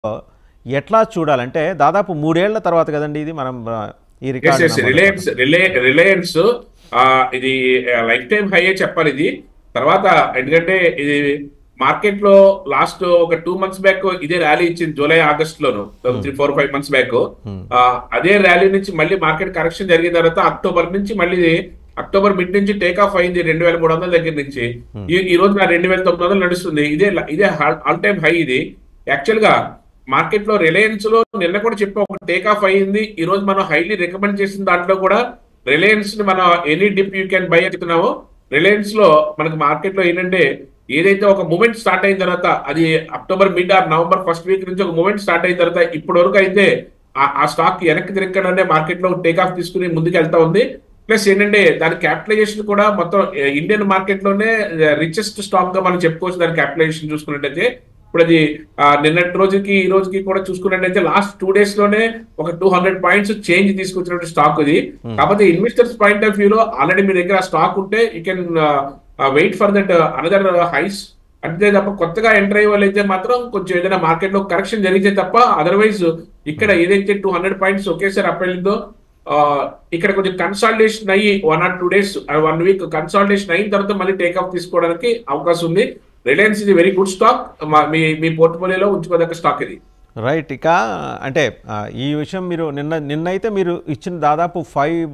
ఎట్లా చూడాలంటే దాదాపు మూడేళ్ల తర్వాత కదండి ఇది మనం ఆ, ఈ ఎస్ రికార్డ్ ఎస్ రిలయన్స్ రిలే రిలయన్స్ ఆ, ఇది లైఫ్ టైం హైయే చెప్పాలి ఇది తర్వాత ఎందుకంటే ఇది మార్కెట్ లో లాస్ట్ ఒక టూ మంత్స్ బ్యాక్ ఇదే ర్యాలీ ఇచ్చింది జూలై ఆగస్ట్ లోను three four five months back అదే ర్యాలీ నుంచి మళ్ళీ మార్కెట్ కరెక్షన్ జరిగిన తర్వాత అక్టోబర్ నుంచి మళ్ళీ అక్టోబర్ మిడ్ నుంచి టేక్ ఆఫ్ అయింది రెండు వేల మూడు వందల దగ్గర నుంచి ఈ ఈ రోజు నా రెండు వేల తొమ్మిది వందలు నడుస్తుంది ఇదే ఇదే ఆల్ టైమ్ హై ఇది యాక్చువల్ గా మార్కెట్ లో రిలయన్స్ లో నిన్న కూడా చెప్పి ఒక టేక్ ఆఫ్ అయ్యింది ఈ రోజు మనం హైలీ రికమెండ్ చేసిన దాంట్లో కూడా రిలయన్స్ ని మనం any dip you can buy చెప్తున్నాము రిలయన్స్ లో మనకి మార్కెట్ లో ఏంటంటే ఏదైతే ఒక మూమెంట్ స్టార్ట్ అయిన తర్వాత అది October mid or November first week నుంచి ఒక మూమెంట్ స్టార్ట్ అయిన తర్వాత ఇప్పటి వరకు అయితే ఆ- ఆ స్టాక్ వెనక్కి తిరగకుండానే మార్కెట్ లో టేక్ ఆఫ్ తీసుకుని ముందుకు వెళ్తా ఉంది ప్లస్ ఏంటంటే దాని క్యాపిటలైజేషన్ కూడా మొత్తం ఇండియన్ మార్కెట్ లోనే రిచెస్ట్ స్టాక్ గా మనం చెప్పుకోవచ్చు దాని క్యాపిటలైజేషన్ చూసుకున్నట్టయితే ఇప్పుడు అది ఆ, నిన్నటి రోజుకి ఈ రోజుకి కూడా చూసుకున్నట్టయితే లాస్ట్ టూ డేస్ లోనే ఒక టూ హండ్రెడ్ పాయింట్స్ చేంజ్ తీసుకొచ్చినటువంటి స్టాక్ ఇది కాకపోతే ఇన్వెస్టర్స్ పాయింట్ ఆఫ్ వ్యూ లో ఆల్రెడీ మీ దగ్గర స్టాక్ ఉంటే you can wait for that another highs అంతే తప్ప కొత్తగా ఎంటర్ అయ్యే వాళ్ళు అయితే మాత్రం కొంచెం ఏదైనా మార్కెట్ లో కరెక్షన్ జరిగితే తప్ప అదర్వైజ్ ఇక్కడ ఏదైతే టూ హండ్రెడ్ పాయింట్స్ ఒకేసారి అప్ వెళ్ళిందో ఆ, ఇక్కడ కొంచెం కన్సాలిడేషన్ అయ్యి one or two days one week consolidation అయిన తర్వాత మళ్ళీ టేక్ ఆఫ్ తీసుకోవడానికి అవకాశం ఉంది రిలయన్స్ ఇది వెరీ గుడ్ స్టాక్ మీ మీ పోర్ట్ఫోలియోలో ఉంచుకోదగ్గ స్టాక్ ఇది రైట్ ఇక అంటే ఆ, ఈ విషయం మీరు నిన్న నిన్నైతే మీరు ఇచ్చిన దాదాపు ఫైవ్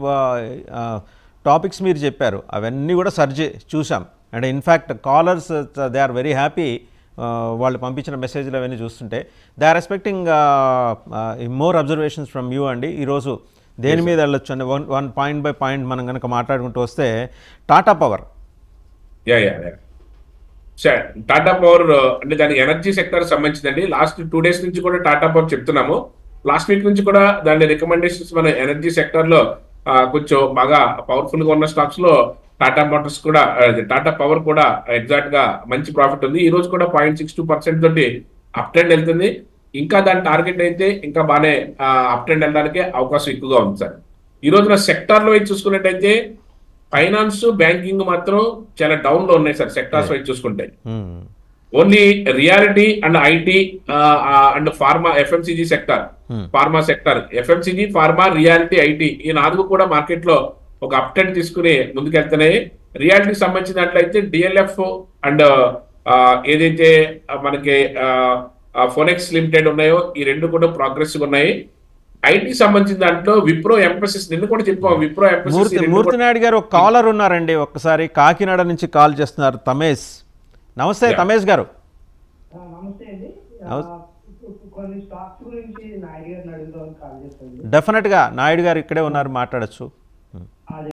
టాపిక్స్ మీరు చెప్పారు అవన్నీ కూడా సర్చ్ చూసాం and in fact callers they are very happy వాళ్ళు పంపించిన మెసేజ్లు అవన్నీ చూస్తుంటే they are expecting more observations from you అండి ఈరోజు దేని మీద వెళ్ళొచ్చు అండి one one point by point మనం కనుక మాట్లాడుకుంటూ వస్తే టాటా పవర్ యా యా యా సరే టాటా పవర్ అంటే దాని ఎనర్జీ సెక్టర్ సంబంధించిందండి లాస్ట్ టూ డేస్ నుంచి కూడా టాటా పవర్ చెప్తున్నాము లాస్ట్ వీక్ నుంచి కూడా దాని రికమెండేషన్స్ మన ఎనర్జీ సెక్టర్ లో ఆ, కొంచెం బాగా పవర్ఫుల్ గా ఉన్న స్టాక్స్ లో టాటా మోటార్స్ కూడా అదే, టాటా పవర్ కూడా ఎగ్జాక్ట్ గా మంచి ప్రాఫిట్ ఉంది ఈ రోజు కూడా పాయింట్ సిక్స్ టూ పర్సెంట్ తోటి అప్ ట్రెండ్ వెళ్తుంది ఇంకా దాని టార్గెట్ అయితే ఇంకా బాగానే అప్ ట్రెండ్ వెళ్ళడానికి అవకాశం ఎక్కువగా ఉంది సార్ ఈ రోజున సెక్టార్ లో వైపు చూసుకున్నట్టయితే ఫైనాన్స్ బ్యాంకింగ్ మాత్రం చాలా డౌన్ లో ఉన్నాయి సార్ సెక్టార్స్ వైపు చూసుకుంటే only reality and IT and pharma FMCG sector pharma sector FMCG pharma reality IT ఈ నాలుగు కూడా మార్కెట్ లో ఒక అప్ ట్రెండ్ తీసుకుని ముందుకెళ్తున్నాయి రియాలిటీకి సంబంధించినట్లయితే డిఎల్ఎఫ్ అండ్ ఏదైతే ఆ, మనకి ఫోనెక్స్ లిమిటెడ్ ఉన్నాయో ఈ రెండు కూడా ప్రోగ్రెసివ్ ఉన్నాయి ఐటీ సంబంధించిన దాంట్లో విప్రో ఎంపసిస్ నిన్ను కూడా చెప్పాం విప్రో ఎంపసిస్ మూర్తి మూర్తి నాయుడు గారు ఒక కాలర్ ఉన్నారండి ఒక్కసారి కాకినాడ నుంచి కాల్ చేస్తున్నారు తమేష్ నమస్తే Yeah. తమేష్ గారు ఆ, నమస్తే అండి ఆ, నమస్తే. ఇప్పుడు కొన్ని స్టాక్స్ గురించి నాయుడు గారిని అడుగుదామని కాల్ చేస్తాను డెఫినెట్గా నాయుడు గారు ఇక్కడే ఉన్నారు మాట్లాడచ్చు